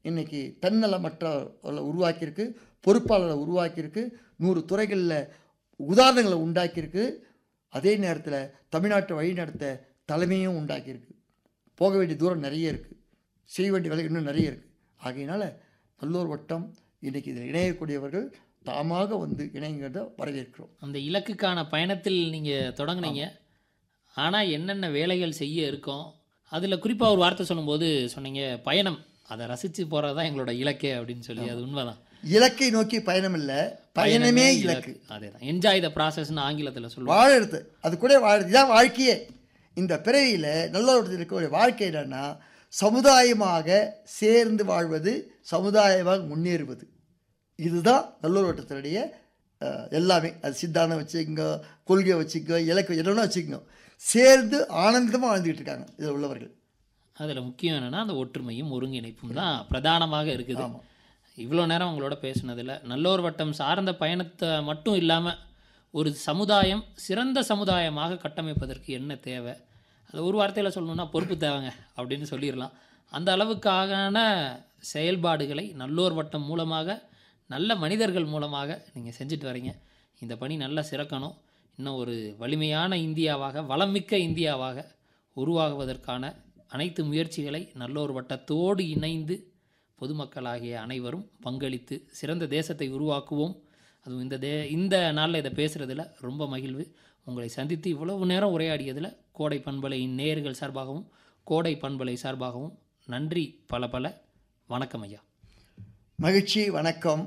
இன்னைக்கு தன்னலமற்றவர்களை உருவாக்கியிருக்கு பொறுப்பாளரை உருவாக்கியிருக்கு நூறு துறைகளில் உதாரணங்களை உண்டாக்கியிருக்கு அதே நேரத்தில் தமிழ்நாட்டை வழிநடத்த தலைமையும் உண்டாக்கியிருக்கு போக வேண்டிய தூரம் நிறைய இருக்குது செய்ய வேண்டிய வேலை இன்னும் நிறைய இருக்குது ஆகையினால நல்லூர் வட்டம் இன்றைக்கி இதில் இணையக்கூடியவர்கள் தாமாக வந்து இணைங்கிறத வரவேற்கிறோம் அந்த இலக்குக்கான பயணத்தில் நீங்கள் தொடங்குனீங்க ஆனால் என்னென்ன வேலைகள் செய்ய இருக்கோம் அதில் குறிப்பாக ஒரு வார்த்தை சொல்லும்போது சொன்னீங்க பயணம் அதை ரசித்து போகிறது தான் எங்களோட இலக்கே அப்படின்னு சொல்லி அது உண்மைதான் இலக்கை நோக்கி பயணம் இல்லை பயணமே இலக்கு அதே தான் என்ஜாய் த ப்ராசஸ்னு ஆங்கிலத்தில் சொல்லுவாங்க வாழறது அது கூட வாழறது இதான் வாழ்க்கையே இந்த பிறவியில் நல்லவர்கள் இருக்கக்கூடிய வாழ்க்கை என்னன்னா சமுதாயமாக சேர்ந்து வாழ்வது சமுதாயமாக முன்னேறுவது இதுதான் நல்லூர் வட்டத்தினுடைய அஹ், எல்லாமே அது சித்தாந்தம் வச்சுக்கோங்க கொள்கையை வச்சுக்கோ இலக்கு என்னென்ன வச்சுக்கோங்க சேர்ந்து ஆனந்தமாக வாழ்ந்துக்கிட்டு இருக்காங்க இதில் உள்ளவர்கள் அதில் முக்கியம் என்னென்னா அந்த ஒற்றுமையும் ஒருங்கிணைப்பும் தான் பிரதானமாக இருக்குது ஆமாம் இவ்வளோ நேரம் உங்களோட பேசுனதில் நல்லோர் வட்டம் சார்ந்த பயணத்தை மட்டும் இல்லாமல் ஒரு சமுதாயம் சிறந்த சமுதாயமாக கட்டமைப்பதற்கு என்ன தேவை அது ஒரு வார்த்தையில் சொல்லணும்னா பொறுப்பு தேவைங்க அப்படின்னு சொல்லிடலாம் அந்த அளவுக்கான செயல்பாடுகளை நல்லோர் வட்டம் மூலமாக நல்ல மனிதர்கள் மூலமாக நீங்கள் செஞ்சுட்டு வரீங்க இந்த பணி நல்லா சிறக்கணும் இன்னும் ஒரு வலிமையான இந்தியாவாக வளமிக்க இந்தியாவாக உருவாகுவதற்கான அனைத்து முயற்சிகளை நல்லோர் வட்டத்தோடு இணைந்து பொதுமக்களாகிய அனைவரும் பங்களித்து சிறந்த தேசத்தை உருவாக்குவோம் அதுவும் இந்த தே இந்த நாளில் இதை பேசுகிறதுல ரொம்ப மகிழ்வு உங்களை சந்தித்து இவ்வளவு நேரம் உரையாடியதில் கோடை பண்பலையின் நேயர்கள் சார்பாகவும் கோடை பண்பலை சார்பாகவும் நன்றி பல பல வணக்கம் ஐயா மகிழ்ச்சி வணக்கம்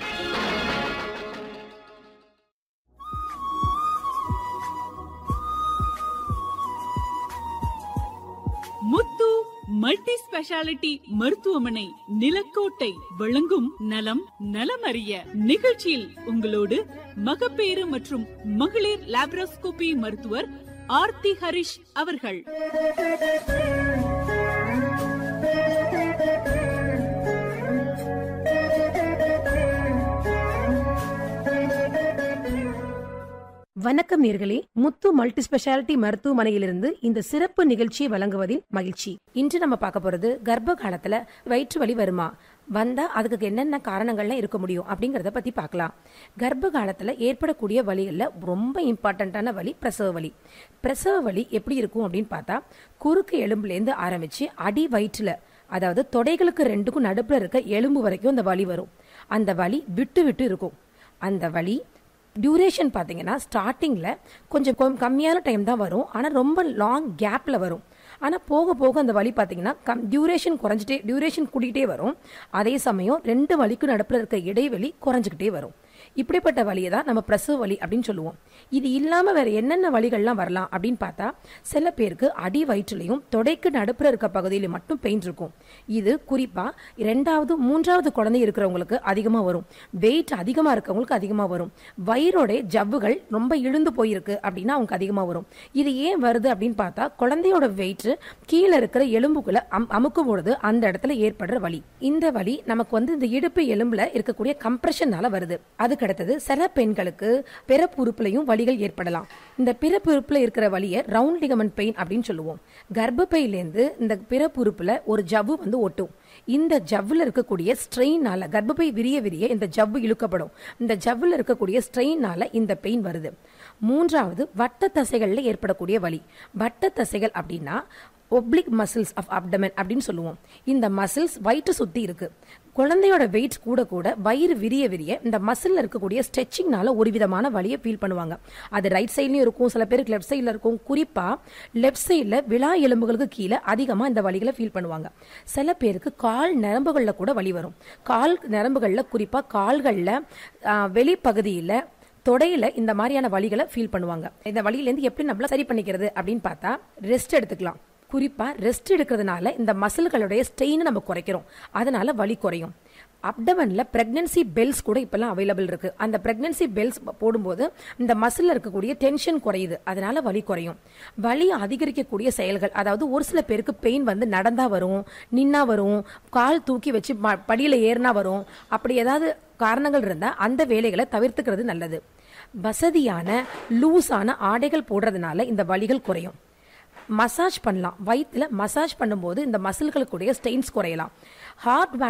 முத்து மல்டி ஸ்பெஷாலிட்டி மருத்துவமனை நிலக்கோட்டை வழங்கும் நலம் நலமறிய நிகழ்ச்சியில் உங்களோடு மகப்பேறு மற்றும் மகளிர் லாப்ரோஸ்கோபி மருத்துவர் ஆர்த்தி ஹரிஷ் அவர்கள் வணக்கம் நேர்களே முத்து மல்டி ஸ்பெஷாலிட்டி மருத்துவமனையிலிருந்து இந்த சிறப்பு நிகழ்ச்சியை வழங்குவதில் மகிழ்ச்சி இன்று நம்ம பார்க்க போறது கர்ப்ப காலத்துல வயிற்று வலி வருமா வந்தா அதுக்கு என்னென்ன காரணங்கள்லாம் இருக்க முடியும் அப்படிங்கறத பத்தி பார்க்கலாம் கர்ப்ப காலத்துல ஏற்படக்கூடிய வலிகள்ல ரொம்ப இம்பார்ட்டண்ட்டான வலி பிரசவ வலி பிரசவ வலி எப்படி இருக்கும் அப்படின்னு பார்த்தா குறுக்கு எலும்புலேருந்து ஆரம்பிச்சு அடி வயிற்றுல அதாவது தொடைகளுக்கு ரெண்டுக்கும் நடுப்புல இருக்க எலும்பு வரைக்கும் அந்த வலி வரும் அந்த வலி விட்டு விட்டு இருக்கும் அந்த வலி டியூரேஷன் பார்த்தீங்கன்னா ஸ்டார்டிங்கில் கொஞ்சம் கொ- கம்மியான டைம் தான் வரும் ஆனால் ரொம்ப லாங் கேப்பில் வரும் ஆனால் போக போக அந்த வலி பார்த்தீங்கன்னா கம் டியூரேஷன் குறைஞ்சிட்டே டியூரேஷன் கூட்டிகிட்டே வரும் அதே சமயம் ரெண்டு வலிக்கும் நடுப்புல இருக்க இடைவெளி குறைஞ்சிக்கிட்டே வரும் இப்படிப்பட்ட வலியை தான் நம்ம பிரசவ வலி அப்படின்னு சொல்லுவோம் இது இல்லாமல் வேற என்னென்ன வலிகள்லாம் வரலாம் அப்படின்னு பார்த்தா சில பேருக்கு அடி வயிற்றுலையும் தொடைக்கு நடுப்புற இருக்க பகுதியில் மட்டும் பெயின் இருக்கும் இது குறிப்பா இரண்டாவது மூன்றாவது குழந்தை இருக்கிறவங்களுக்கு அதிகமாக வரும் வெயிட் அதிகமாக இருக்கவங்களுக்கு அதிகமாக வரும் வயிறோட ஜவ்வுகள் ரொம்ப இழுந்து போயிருக்கு அப்படின்னா அவங்க அதிகமாக வரும் இது ஏன் வருது அப்படின்னு பார்த்தா குழந்தையோட வெயிட் கீழே இருக்கிற எலும்புக்குள்ள அம் அமுக்கும் பொழுது அந்த இடத்துல ஏற்படுற வலி இந்த வலி நமக்கு வந்து இந்த இடுப்பு எலும்புல இருக்கக்கூடிய கம்ப்ரெஷனால வருது அதுக்கு அடுத்தது சில பெண்களுக்கு பிறப்புறுப்புலையும் வலிகள் ஏற்படலாம் இந்த பிறப்புறுப்புல இருக்கிற வலியை ரவுண்ட் லிகமெண்ட் பெயின் அப்படின்னு சொல்லுவோம் கர்ப்பப்பையிலேருந்து இந்த பிறப்புறுப்புல ஒரு ஜவ்வு வந்து ஒட்டும் இந்த ஜவ்வுல இருக்கக்கூடிய ஸ்ட்ரெயினால கர்ப்பப்பை விரிய விரிய இந்த ஜவ்வு இழுக்கப்படும் இந்த ஜவ்வுல இருக்கக்கூடிய ஸ்ட்ரெயினால இந்த பெயின் வருது மூன்றாவது வட்ட தசைகள்ல ஏற்படக்கூடிய வலி வட்ட தசைகள் அப்படின்னா ஒப்ளிக் மசில்ஸ் ஆஃப் அப்டமன் அப்படின்னு சொல்லுவோம் இந்த மசில்ஸ் வயிற்று சுத்தி இருக்கு குழந்தையோட வெயிட் கூட கூட வயிறு விரிய விரிய இந்த மசில்ல இருக்கக்கூடிய ஸ்ட்ரெச்சிங்னால ஒரு விதமான வலியை ஃபீல் பண்ணுவாங்க அது ரைட் சைட்லயும் இருக்கும் சில பேருக்கு லெஃப்ட் சைடில் இருக்கும் குறிப்பா லெஃப்ட் சைடில் விழா எலும்புகளுக்கு கீழே அதிகமா இந்த வலிகளை ஃபீல் பண்ணுவாங்க சில பேருக்கு கால் நரம்புகளில் கூட வலி வரும் கால் நரம்புகளில் குறிப்பா கால்களில் வெளிப்பகுதியில் தொடையில இந்த மாதிரியான வலிகளை ஃபீல் பண்ணுவாங்க இந்த வலியிலேருந்து எப்படி நம்மள சரி பண்ணிக்கிறது அப்படின்னு பார்த்தா ரெஸ்ட் எடுத்துக்கலாம் குறிப்பா ரெஸ்ட் எடுக்கிறதுனால இந்த மசில்களுடைய ஸ்ட்ரெயினை நம்ம குறைக்கிறோம் அதனால வலி குறையும் அப்டமன்ல பிரெக்னன்சி பெல்ஸ் கூட இப்பெல்லாம் அவைலபிள் இருக்கு அந்த பிரெக்னன்சி பெல்ஸ் போடும்போது இந்த மசில்ல இருக்கக்கூடிய டென்ஷன் குறையுது அதனால வலி குறையும் வலி அதிகரிக்கக்கூடிய செயல்கள் அதாவது ஒரு சில பேருக்கு பெயின் வந்து நடந்தா வரும் நின்னா வரும் கால் தூக்கி வச்சு ம- படியில ஏறினா வரும் அப்படி ஏதாவது காரணங்கள் இருந்தா அந்த வேலைகளை தவிர்த்துக்கிறது நல்லது வசதியான லூஸான ஆடைகள் போடுறதுனால இந்த வலிகள் குறையும் மசாஜ் பண்ணலாம் வயிற்றுல மசாஜ் பண்ணும்போது இந்த மசில்களுக்குடைய ஸ்டெயின்ஸ் குறையலாம் ஹார்ட்